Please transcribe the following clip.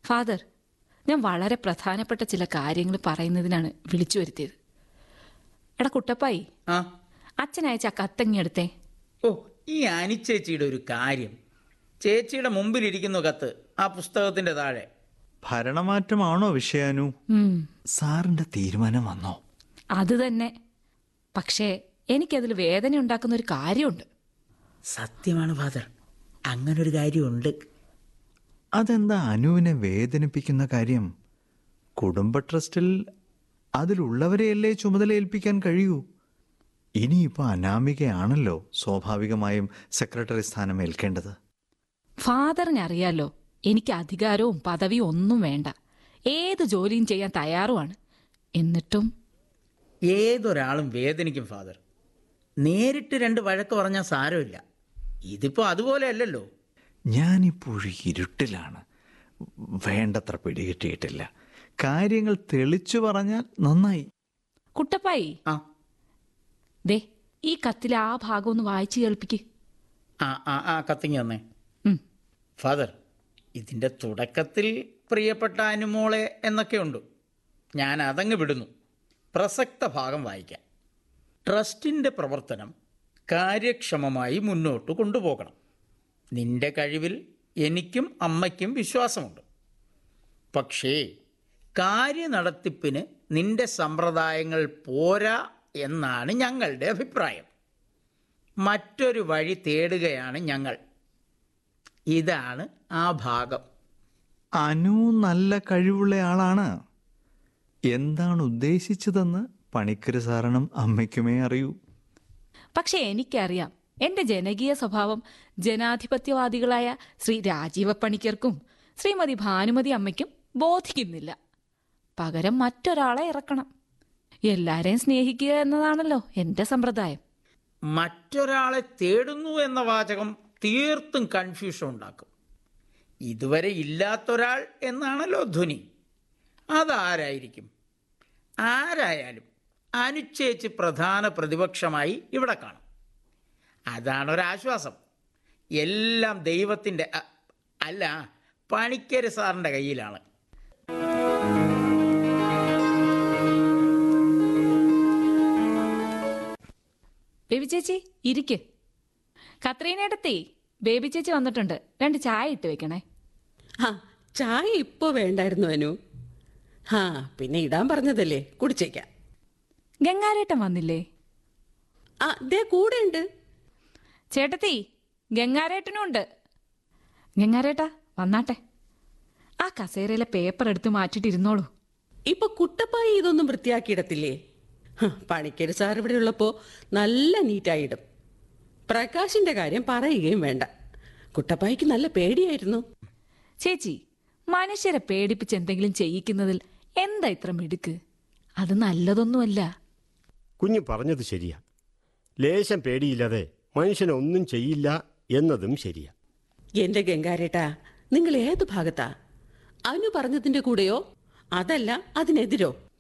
Father ഞാൻ വളരെ പ്രധാനപ്പെട്ട ചില കാര്യങ്ങൾ പറയുന്നതിനാണ് വിളിച്ചു വരുത്തിയത് എടാ കുട്ടപ്പായി ആ അച്ഛൻ അയച്ച ആ കത്തങ്ങിയെടുത്തേ ഓ ഈ അനിച്ചേച്ചിയുടെ ഒരു കാര്യം ചേച്ചിയുടെ മുമ്പിലിരിക്കുന്നു കത്ത് ആ പുസ്തകത്തിന്റെ താഴെ ഭരണമാറ്റമാണോ വിഷയാനു ഉം, സാറിന്റെ തീരുമാനം വന്നോ അത് തന്നെ പക്ഷേ എനിക്കതിൽ വേദന ഉണ്ടാക്കുന്ന ഒരു കാര്യമുണ്ട് സത്യമാണ് ഫാദർ അങ്ങനൊരു കാര്യമുണ്ട് അതെന്താ അനുവിനെ വേദനിപ്പിക്കുന്ന കാര്യം കുടുംബ ട്രസ്റ്റിൽ അതിലുള്ളവരെയല്ലേ ചുമതല ഏൽപ്പിക്കാൻ കഴിയൂ ഇനിയിപ്പോ അനാമികയാണല്ലോ സ്വാഭാവികമായും സെക്രട്ടറി സ്ഥാനം ഏൽക്കേണ്ടത് ഫാദറിനറിയാലോ എനിക്ക് അധികാരവും പദവിയും ഒന്നും വേണ്ട ഏത് ജോലിയും ചെയ്യാൻ തയ്യാറുമാണ് എന്നിട്ടും ഏതൊരാളും വേദനിക്കും ഫാദർ നേരിട്ട് രണ്ട് വഴക്ക് പറഞ്ഞാൽ സാരമില്ല ഇതിപ്പോ അതുപോലെ അല്ലല്ലോ ഞാനിപ്പോഴും ഇരുട്ടിലാണ് വേണ്ടത്ര പിടികിട്ടിയിട്ടില്ല കാര്യങ്ങൾ തെളിച്ചു പറഞ്ഞാൽ നന്നായി കുട്ടപ്പായി ആ ദേ ഈ കത്തിലെ ആ ഭാഗം ഒന്ന് വായിച്ചു കേൾപ്പിക്ക് ആ ആ ആ കത്തിങ്ങി വന്നേ ഉം. ഫാദർ ഇതിൻ്റെ തുടക്കത്തിൽ പ്രിയപ്പെട്ട അനുമോളെ എന്നൊക്കെയുണ്ട് ഞാൻ അതങ്ങ് വിടുന്നു പ്രസക്ത ഭാഗം വായിക്കാം ട്രസ്റ്റിൻ്റെ പ്രവർത്തനം കാര്യക്ഷമമായി മുന്നോട്ട് കൊണ്ടുപോകണം നിന്റെ കഴിവിൽ എനിക്കും അമ്മയ്ക്കും വിശ്വാസമുണ്ട് പക്ഷേ കാര്യനടത്തിപ്പിന് നിന്റെ സമ്പ്രദായങ്ങൾ പോരാ എന്നാണ് ഞങ്ങളുടെ അഭിപ്രായം മറ്റൊരു വഴി തേടുകയാണ് ഞങ്ങൾ ഇതാണ് ആ ഭാഗം അനു നല്ല കഴിവുള്ള ആളാണ് എന്താണ് ഉദ്ദേശിച്ചതെന്ന് പണിക്കര് സാറിനും അമ്മയ്ക്കുമേ അറിയൂ പക്ഷെ എനിക്കറിയാം എന്റെ ജനകീയ സ്വഭാവം ജനാധിപത്യവാദികളായ ശ്രീ രാജീവ പണിക്കർക്കും ശ്രീമതി ഭാനുമതി അമ്മയ്ക്കും ബോധിക്കുന്നില്ല പകരം മറ്റൊരാളെ ഇറക്കണം എല്ലാരെയും സ്നേഹിക്കുക എന്നതാണല്ലോ എന്റെ സമ്പ്രദായം മറ്റൊരാളെ തേടുന്നു എന്ന വാചകം തീർത്തും കൺഫ്യൂഷൻ ഉണ്ടാക്കും ഇതുവരെ ഇല്ലാത്തൊരാൾ എന്നാണല്ലോ ധ്വനി അതാരായിരിക്കും ആരായാലും അനുച്ഛേച്ച് പ്രധാന പ്രതിപക്ഷമായി ഇവിടെ കാണും അതാണൊരാശ്വാസം എല്ലാം ദൈവത്തിൻ്റെ അ- അല്ല പണിക്കര് സാറിൻ്റെ കയ്യിലാണ് ബേബി ചേച്ചി ഇരിക്ക് കത്രീനടുത്തേ ബേബി ചേച്ചി വന്നിട്ടുണ്ട് രണ്ട് ചായ ഇട്ട് വെക്കണേ ആ ചായ ഇപ്പോ വേണ്ടായിരുന്നു അനു ആ പിന്നെ ഇടാൻ പറഞ്ഞതല്ലേ കുടിച്ചേക്കാം ഗംഗാരേട്ടൻ വന്നില്ലേ ആ ദേ കൂടെ ഉണ്ട് ചേട്ടത്തി ഗംഗാരേട്ടനും ഉണ്ട് ഗംഗാരേട്ടാ വന്നാട്ടെ ആ കസേരയിലെ പേപ്പർ എടുത്ത് മാറ്റിട്ടിരുന്നോളൂ ഇപ്പൊ കുട്ടപ്പായി ഇതൊന്നും വൃത്തിയാക്കിയിടത്തില്ലേ ഹ, പണിക്കര് സാർ ഇവിടെ ഉള്ളപ്പോ നല്ല നീറ്റായിടും പ്രകാശിന്റെ കാര്യം പറയുകയും വേണ്ട കുട്ടപ്പായിക്ക് നല്ല പേടിയായിരുന്നു ചേച്ചി മനുഷ്യരെ പേടിപ്പിച്ച് എന്തെങ്കിലും ചെയ്യിക്കുന്നതിൽ എന്താ ഇത്ര മിടുക്ക് അത് നല്ലതൊന്നുമല്ല കുഞ്ഞ് പറഞ്ഞത് ശരിയാ ലേശം പേടിയില്ലാതെ മനുഷ്യനൊന്നും ചെയ്യില്ല എന്നതും ശരിയാ എന്റെ ഗംഗാരേട്ടാ നിങ്ങൾ ഏത് ഭാഗത്താ അനു പറഞ്ഞതിന്റെ കൂടെയോ അതല്ല അതിനെതിരോ